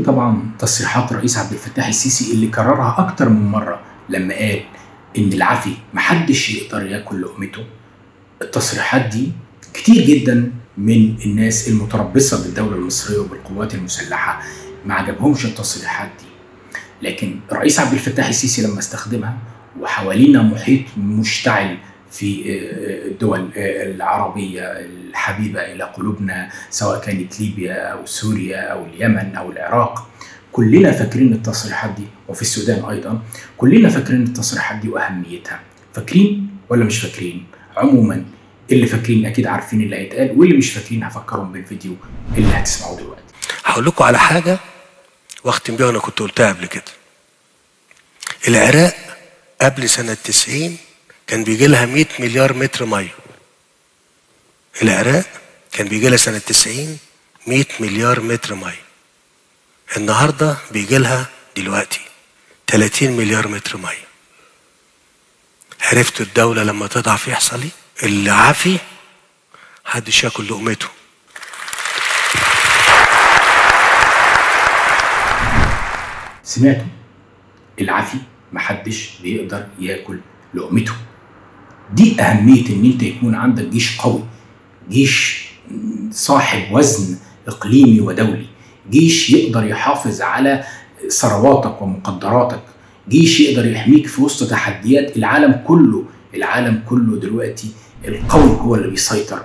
طبعا تصريحات الرئيس عبد الفتاح السيسي اللي كررها اكتر من مره لما قال ان العافي محدش يقدر ياكل لقمته التصريحات دي كتير جدا من الناس المتربصه بالدوله المصريه وبالقوات المسلحه ما عجبهمش التصريحات دي لكن الرئيس عبد الفتاح السيسي لما استخدمها وحوالينا محيط مشتعل في الدول العربية الحبيبة إلى قلوبنا سواء كانت ليبيا أو سوريا أو اليمن أو العراق كلنا فاكرين التصريحات دي وفي السودان أيضا كلنا فاكرين التصريحات دي وأهميتها فاكرين ولا مش فاكرين عموما اللي فاكرين أكيد عارفين اللي هيتقال واللي مش فاكرين هفكرهم بالفيديو اللي هتسمعوه دلوقتي هقول لكم على حاجة واختم بيها أنا كنت قلتها قبل كده العراق قبل سنة 90 كان بيجي لها 100 مليار متر ميه العراق كان بيجي لها سنة 90 100 مليار متر ميه النهاردة بيجي لها دلوقتي 30 مليار متر ميه عرفتوا الدولة لما تضعف يحصل ايه؟ اللي عافي محدش ياكل لقمته سمعتوا العافي محدش بيقدر ياكل لقمته دي أهمية إن أنت يكون عندك جيش قوي جيش صاحب وزن إقليمي ودولي جيش يقدر يحافظ على ثرواتك ومقدراتك جيش يقدر يحميك في وسط تحديات العالم كله العالم كله دلوقتي القوي هو اللي بيسيطر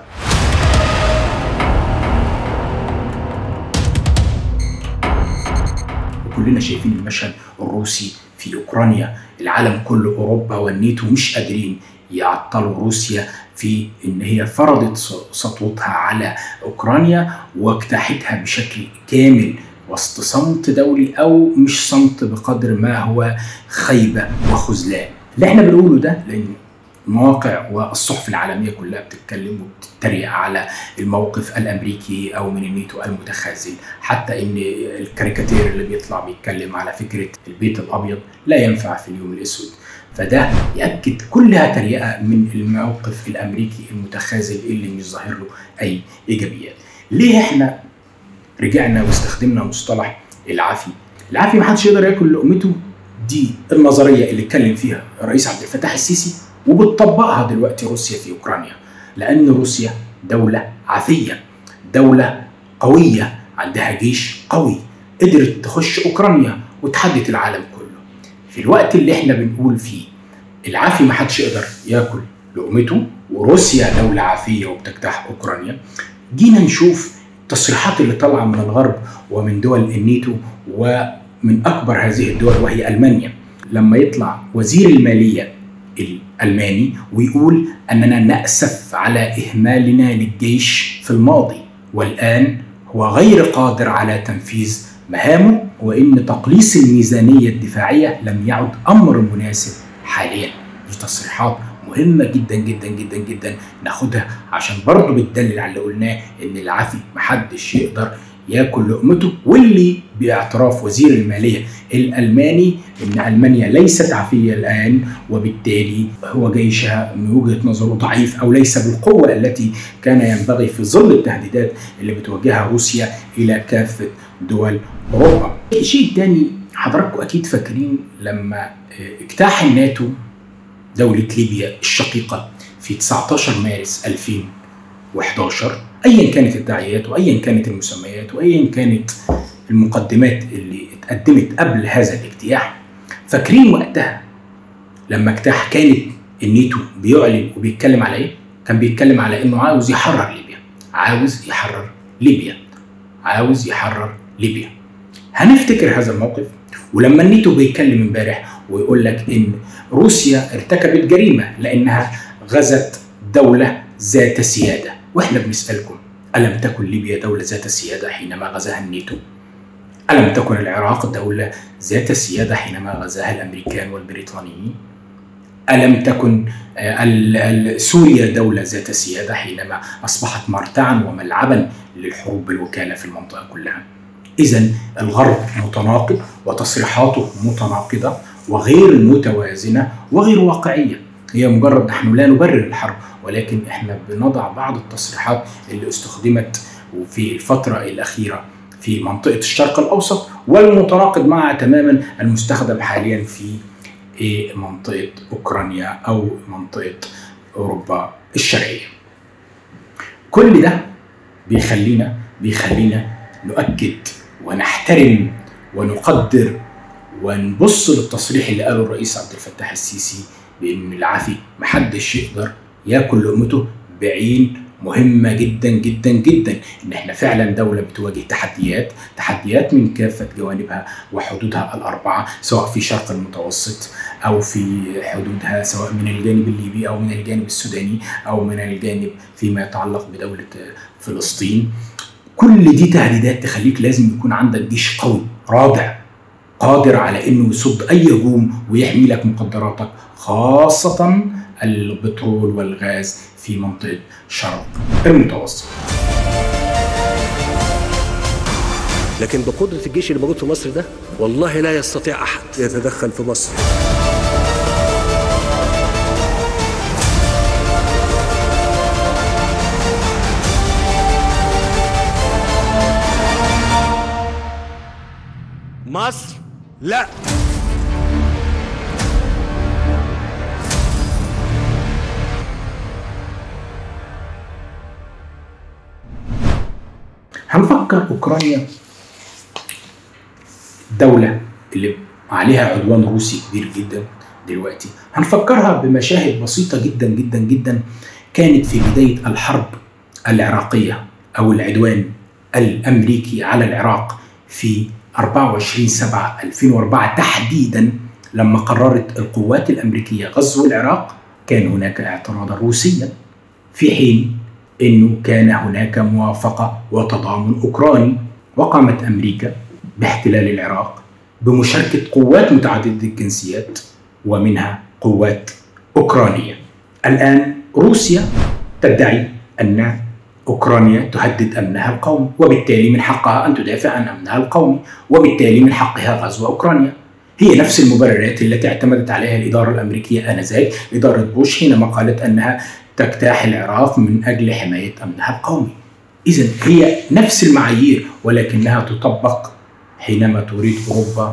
وكلنا شايفين المشهد الروسي في اوكرانيا العالم كله اوروبا والنيتو مش قادرين يعطلوا روسيا في ان هي فرضت سطوتها على اوكرانيا واجتاحتها بشكل كامل وسط صمت دولي او مش صمت بقدر ما هو خيبه وخذلان. اللي احنا بنقوله ده لان المواقع والصحف العالميه كلها بتتكلم وبتتريق على الموقف الامريكي او من النيتو المتخاذل حتى ان الكاريكاتير اللي بيطلع بيتكلم على فكره البيت الابيض لا ينفع في اليوم الاسود فده ياكد كلها تريقه من الموقف الامريكي المتخاذل اللي مش ظاهر له اي ايجابيات ليه احنا رجعنا واستخدمنا مصطلح العافي العافي ما حدش يقدر ياكل لقمته دي النظريه اللي اتكلم فيها الرئيس عبد الفتاح السيسي وبتطبقها دلوقتي روسيا في اوكرانيا لان روسيا دوله عافيه دوله قويه عندها جيش قوي قدرت تخش اوكرانيا وتحدث العالم كله في الوقت اللي احنا بنقول فيه العافي ما حدش يقدر ياكل لقمته وروسيا دوله عافيه وبتجتاح اوكرانيا جينا نشوف التصريحات اللي طالعه من الغرب ومن دول النيتو ومن اكبر هذه الدول وهي المانيا لما يطلع وزير الماليه الألماني ويقول أننا نأسف على إهمالنا للجيش في الماضي والآن هو غير قادر على تنفيذ مهامه وإن تقليص الميزانية الدفاعية لم يعد أمر مناسب حاليا دي تصريحات مهمة جدا جدا جدا جدا ناخدها عشان برضه بتدلل على اللي قلناه إن العافي محدش يقدر ياكل لقمته واللي باعتراف وزير الماليه الالماني ان المانيا ليست عافيه الان وبالتالي هو جيشها من وجهه نظره ضعيف او ليس بالقوه التي كان ينبغي في ظل التهديدات اللي بتواجهها روسيا الى كافه دول اوروبا. شيء تاني حضراتكم اكيد فاكرين لما اجتاح الناتو دوله ليبيا الشقيقه في 19 مارس 2011 ايا كانت الدعايات وايا كانت المسميات وايا كانت المقدمات اللي اتقدمت قبل هذا الاجتياح فاكرين وقتها لما اجتاح كانت النيتو بيعلن وبيتكلم على ايه؟ كان بيتكلم على انه عاوز يحرر ليبيا عاوز يحرر ليبيا عاوز يحرر ليبيا هنفتكر هذا الموقف ولما النيتو بيتكلم امبارح ويقول لك ان روسيا ارتكبت جريمه لانها غزت دوله ذات سياده واحنا بنسالكم الم تكن ليبيا دوله ذات سياده حينما غزاها الناتو؟ الم تكن العراق دوله ذات سياده حينما غزاها الامريكان والبريطانيين؟ الم تكن سوريا دوله ذات سياده حينما اصبحت مرتعا وملعبا للحروب بالوكاله في المنطقه كلها؟ اذا الغرب متناقض وتصريحاته متناقضه وغير متوازنه وغير واقعيه هي مجرد نحن لا نبرر الحرب ولكن احنا بنضع بعض التصريحات اللي استخدمت في الفترة الأخيرة في منطقه الشرق الاوسط والمتناقض مع تماما المستخدم حاليا في منطقه اوكرانيا او منطقه اوروبا الشرقيه. كل ده بيخلينا بيخلينا نؤكد ونحترم ونقدر ونبص للتصريح اللي قاله الرئيس عبد الفتاح السيسي بان العافي محدش يقدر ياكل لقمته بعين مهمة جدا جدا جدا ان احنا فعلا دولة بتواجه تحديات تحديات من كافة جوانبها وحدودها الأربعة سواء في شرق المتوسط أو في حدودها سواء من الجانب الليبي أو من الجانب السوداني أو من الجانب فيما يتعلق بدولة فلسطين كل دي تهديدات تخليك لازم يكون عندك جيش قوي رادع قادر على انه يصد اي هجوم ويحمي لك مقدراتك خاصه البترول والغاز في منطقه شرق المتوسط. لكن بقدرة الجيش اللي موجود في مصر ده والله لا يستطيع أحد يتدخل في مصر مصر لا هنفكر اوكرانيا الدولة اللي عليها عدوان روسي كبير جدا دلوقتي هنفكرها بمشاهد بسيطة جدا جدا جدا كانت في بداية الحرب العراقية أو العدوان الأمريكي على العراق في 24 7 2004 تحديدا لما قررت القوات الأمريكية غزو العراق كان هناك اعتراضا روسيا في حين انه كان هناك موافقه وتضامن اوكراني وقامت امريكا باحتلال العراق بمشاركه قوات متعدده الجنسيات ومنها قوات اوكرانيه. الان روسيا تدعي ان اوكرانيا تهدد امنها القومي وبالتالي من حقها ان تدافع عن امنها القومي وبالتالي من حقها غزو اوكرانيا. هي نفس المبررات التي اعتمدت عليها الاداره الامريكيه انذاك اداره بوش حينما قالت انها تجتاح العراق من اجل حمايه امنها القومي. اذا هي نفس المعايير ولكنها تطبق حينما تريد اوروبا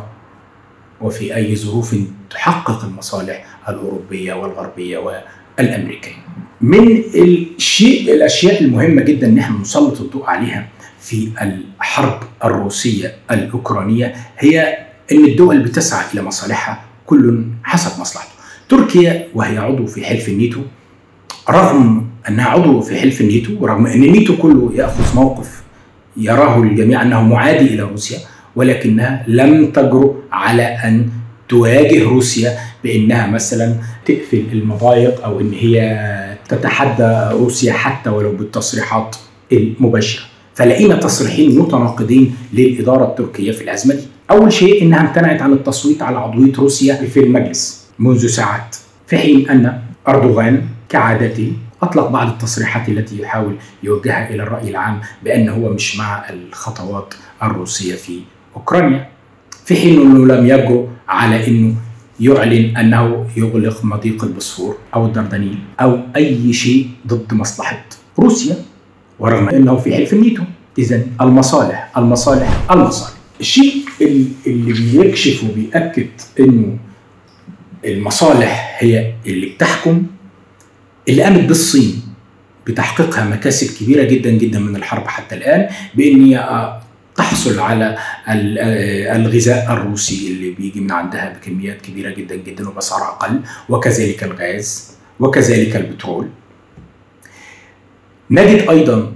وفي اي ظروف تحقق المصالح الاوروبيه والغربيه والامريكيه. من الشيء الاشياء المهمه جدا ان احنا نسلط الضوء عليها في الحرب الروسيه الاوكرانيه هي ان الدول بتسعى الى مصالحها كل حسب مصلحته. تركيا وهي عضو في حلف الناتو رغم انها عضو في حلف الناتو ورغم ان الناتو كله ياخذ موقف يراه الجميع انه معادي الى روسيا ولكنها لم تجرؤ على ان تواجه روسيا بانها مثلا تقفل المضايق او ان هي تتحدى روسيا حتى ولو بالتصريحات المباشره فلقينا تصريحين متناقضين للاداره التركيه في الازمه دي اول شيء انها امتنعت عن التصويت على عضويه روسيا في المجلس منذ ساعات في حين ان اردوغان كعادته اطلق بعض التصريحات التي يحاول يوجهها الى الراي العام بان هو مش مع الخطوات الروسيه في اوكرانيا في حين انه لم يجرؤ على انه يعلن انه يغلق مضيق البوسفور او الدردنيل او اي شيء ضد مصلحه روسيا ورغم انه في حلف الناتو اذا المصالح المصالح المصالح الشيء اللي بيكشف وبيأكد انه المصالح هي اللي بتحكم اللي قامت بالصين بتحقيقها مكاسب كبيره جدا جدا من الحرب حتى الان بان هي تحصل على الغذاء الروسي اللي بيجي من عندها بكميات كبيره جدا جدا وباسعار اقل وكذلك الغاز وكذلك البترول. نجد ايضا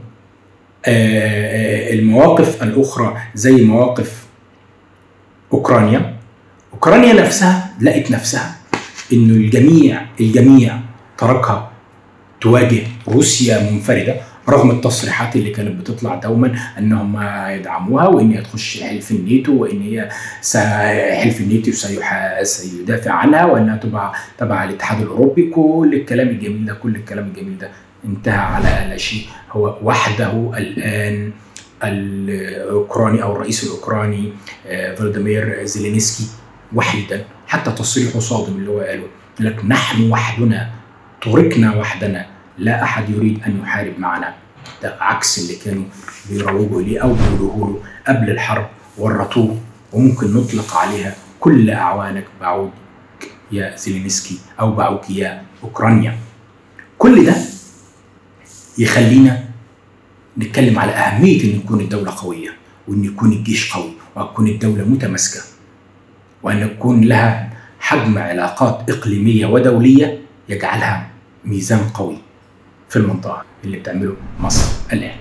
المواقف الاخرى زي مواقف اوكرانيا اوكرانيا نفسها لقت نفسها انه الجميع الجميع تركها تواجه روسيا منفرده رغم التصريحات اللي كانت بتطلع دوما انهم هيدعموها وان هي تخش حلف الناتو وان هي حلف الناتو سيدافع عنها وانها تبع تبع الاتحاد الاوروبي كل الكلام الجميل ده كل الكلام الجميل ده انتهى على لا شيء هو وحده الان الاوكراني او الرئيس الاوكراني فلاديمير زيلينسكي وحيدا حتى تصريحه صادم اللي هو قاله لك نحن وحدنا تركنا وحدنا لا احد يريد ان يحارب معنا ده عكس اللي كانوا بيروجوا ليه او بيقولوه له قبل الحرب ورطوه وممكن نطلق عليها كل اعوانك بعودك يا زيلينسكي او بعوك يا اوكرانيا كل ده يخلينا نتكلم على اهميه ان تكون الدوله قويه وان يكون الجيش قوي وتكون الدوله متماسكه وان يكون لها حجم علاقات اقليميه ودوليه يجعلها ميزان قوي في المنطقه اللي بتعمله مصر الان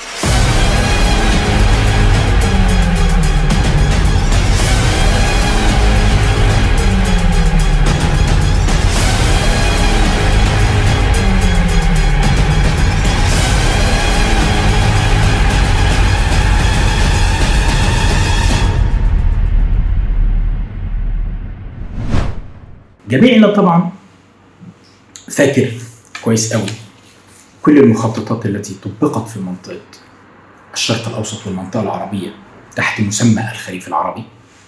جميعنا طبعا فاكر كويس قوي كل المخططات التي طبقت في منطقة الشرق الأوسط والمنطقة العربية تحت مسمى الخليفة العربي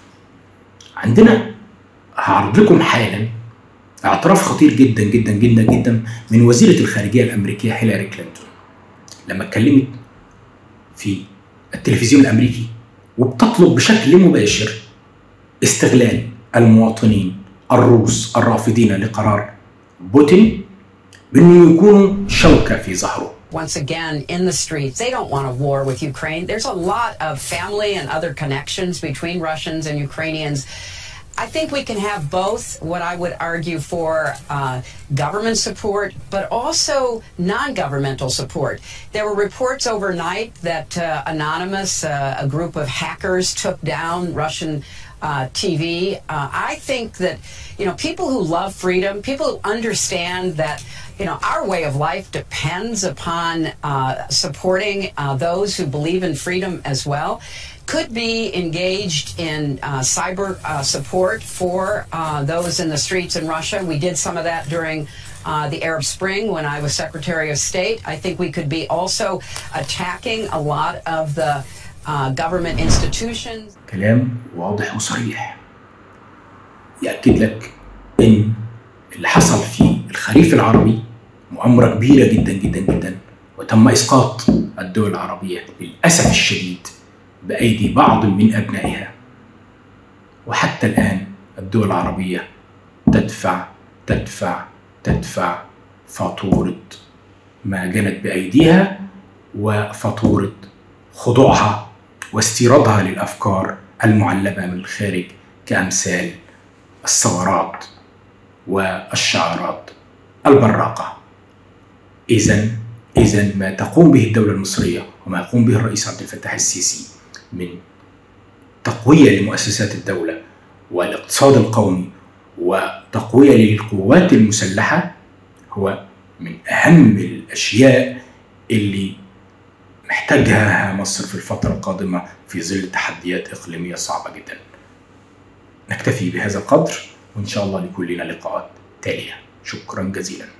عندنا هعرض لكم حالا اعتراف خطير جدا جدا جدا جدا من وزيرة الخارجية الأمريكية هيلاري كلينتون لما اتكلمت في التلفزيون الأمريكي وبتطلب بشكل مباشر استغلال المواطنين الروس الرافضين لقرار بوتين بانه يكونوا شوكه في ظهره once again in the streets. They don't want a war with Ukraine. There's a lot of family and other connections between Russians and Ukrainians. I think we can have both, what I would argue for uh, government support, but also non governmental support. There were reports overnight that uh, Anonymous, uh, a group of hackers, took down Russian uh, TV. Uh, I think that, you know, people who love freedom, people who understand that, you know, our way of life depends upon uh, supporting uh, those who believe in freedom as well, could be engaged in uh, cyber uh, support for uh, those in the streets in Russia. We did some of that during uh, the Arab Spring when I was Secretary of State. I think we could be also attacking a lot of the uh, government institutions. كلام واضح وصريح يأكد لك إن اللي حصل في الخريف العربي مؤامرة كبيرة جدا جدا جدا وتم إسقاط الدول العربية للأسف الشديد بأيدي بعض من أبنائها وحتى الآن الدول العربية تدفع تدفع تدفع فاتورة ما جنت بأيديها وفاتورة خضوعها واستيرادها للأفكار المعلبة من الخارج كأمثال الثورات والشعارات البراقة إذا إذا ما تقوم به الدولة المصرية وما يقوم به الرئيس عبد الفتاح السيسي من تقوية لمؤسسات الدولة والاقتصاد القومي وتقوية للقوات المسلحة هو من أهم الأشياء اللي محتاجها مصر في الفترة القادمة في ظل تحديات إقليمية صعبة جدا نكتفي بهذا القدر وإن شاء الله لكل لنا لقاءات تالية شكرا جزيلا